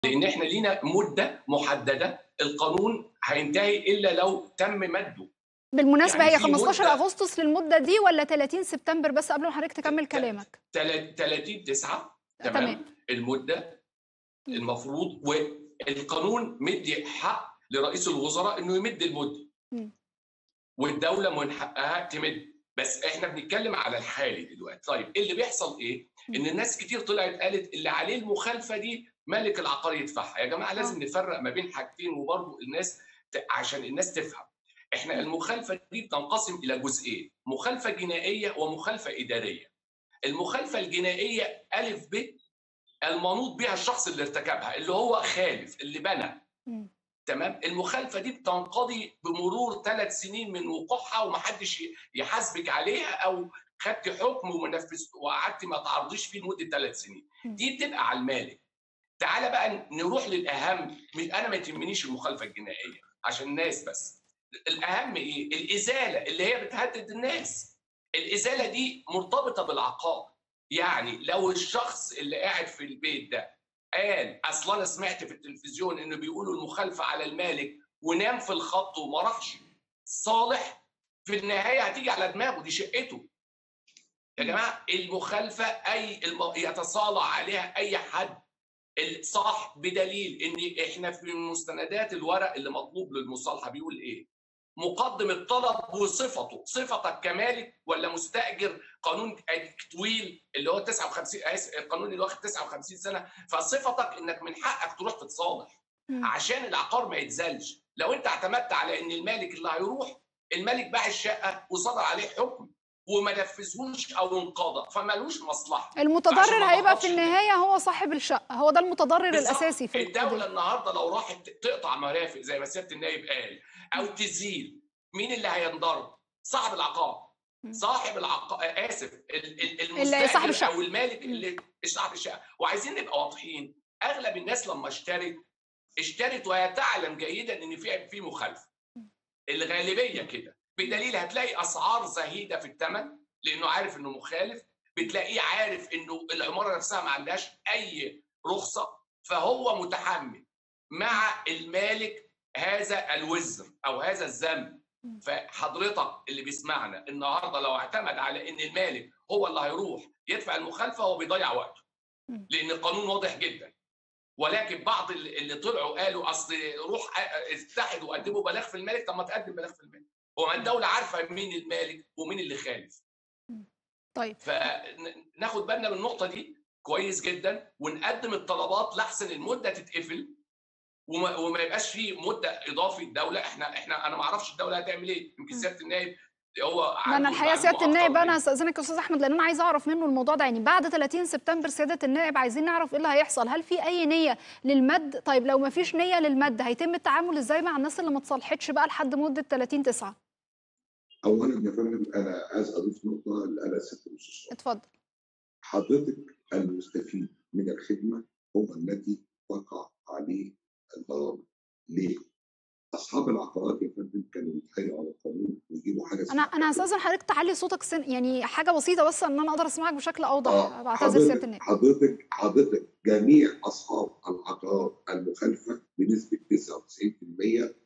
لان احنا لينا مده محدده القانون هينتهي الا لو تم مده بالمناسبه يعني هي في 15 مدة- اغسطس للمده دي ولا 30 سبتمبر بس قبل ما حضرتك تكمل كلامك 30 9 تمام. تمام المده المفروض والقانون مدي حق لرئيس الوزراء انه يمد المده مم. والدوله من حقها تمد بس احنا بنتكلم على الحالي دلوقتي طيب اللي بيحصل ايه ان الناس كتير طلعت قالت اللي عليه المخالفه دي مالك العقار يدفعها يا جماعه لازم نفرق ما بين حاجتين وبرضه الناس ت- عشان الناس تفهم احنا المخالفه دي بتنقسم الى جزئين مخالفه جنائيه ومخالفه اداريه المخالفه الجنائيه الف ب المنوط بها الشخص اللي ارتكبها اللي هو خالف اللي بنى مم. تمام المخالفه دي بتنقضي بمرور ثلاث سنين من وقوعها ومحدش يحاسبك عليها او خدت حكم ومنفذ وقعدت ما تعرضيش فيه لمده ثلاث سنين م. دي بتبقى على المالك تعالى بقى نروح للاهم مش انا ما تهمنيش المخالفه الجنائيه عشان الناس بس الاهم ايه الازاله اللي هي بتهدد الناس الازاله دي مرتبطه بالعقار يعني لو الشخص اللي قاعد في البيت ده قال اصل انا سمعت في التلفزيون انه بيقولوا المخالفه على المالك ونام في الخط وما راحش صالح في النهايه هتيجي على دماغه دي شقته يا جماعه المخالفه اي الم... يتصالح عليها اي حد صح بدليل ان احنا في مستندات الورق اللي مطلوب للمصالحه بيقول ايه؟ مقدم الطلب وصفته، صفتك كمالك ولا مستاجر قانون طويل اللي هو 59 آسف، القانون اللي واخد 59 سنه فصفتك انك من حقك تروح تتصالح مم. عشان العقار ما يتزلش، لو انت اعتمدت على ان المالك اللي هيروح الملك باع الشقه وصدر عليه حكم وما نفذهوش او انقضى فمالوش مصلحه عشان المتضرر ما هيبقى تقعدش في النهايه هو صاحب الشقه هو ده المتضرر بالظبط. الاساسي في الدوله القضيه النهارده لو راحت تقطع مرافق زي ما سياده النائب قال او تزيل مين اللي هينضرب؟ صاحب العقار مم. صاحب العقار اسف ال- ال- اللي المستاجر صاحب الشقة. او المالك اللي صاحب الشقه وعايزين نبقى واضحين اغلب الناس لما اشترت اشترت وهي تعلم جيدا ان في في مخالفه الغالبيه كده بدليل هتلاقي اسعار زهيده في الثمن لانه عارف انه مخالف بتلاقيه عارف انه العماره نفسها ما عندهاش اي رخصه فهو متحمل مع المالك هذا الوزر او هذا الذنب فحضرتك اللي بيسمعنا النهارده لو اعتمد على ان المالك هو اللي هيروح يدفع المخالفه هو بيضيع وقته مم. لان القانون واضح جدا ولكن بعض اللي اللي طلعوا قالوا اصل روح اتحد وقدموا بلاغ في المالك طب ما تقدم بلاغ في المالك هو ما الدوله عارفه مين المالك ومين اللي خالف طيب فناخد بالنا من النقطه دي كويس جدا ونقدم الطلبات لاحسن المده تتقفل وما, وما يبقاش في مده اضافي الدوله احنا احنا انا ما اعرفش الدوله هتعمل ايه يمكن سياده النائب هو ما انا عنده الحقيقه معلومة سياده أكتر النائب انا مني. استاذنك يا استاذ احمد لان انا عايزه اعرف منه الموضوع ده يعني بعد 30 سبتمبر سياده النائب عايزين نعرف ايه اللي هيحصل هل في اي نيه للمد طيب لو ما فيش نيه للمد هيتم التعامل ازاي مع الناس اللي ما تصالحتش بقى لحد مده 30 9 اولا يا فندم انا عايز اضيف نقطه اللي قالها ست المستشار اتفضل حضرتك المستفيد من الخدمه هو الذي وقع عليه الضرر ليه؟ اصحاب العقارات يا فندم كانوا يتحايلوا على القانون ويجيبوا حاجه انا اسمها انا هستاذن حضرتك تعلي صوتك سن يعني حاجه بسيطه بس ان انا اقدر اسمعك بشكل اوضح آه، بعتذر سياده حضرتك النائب حضرتك حضرتك جميع اصحاب العقارات المخالفه بنسبه 99%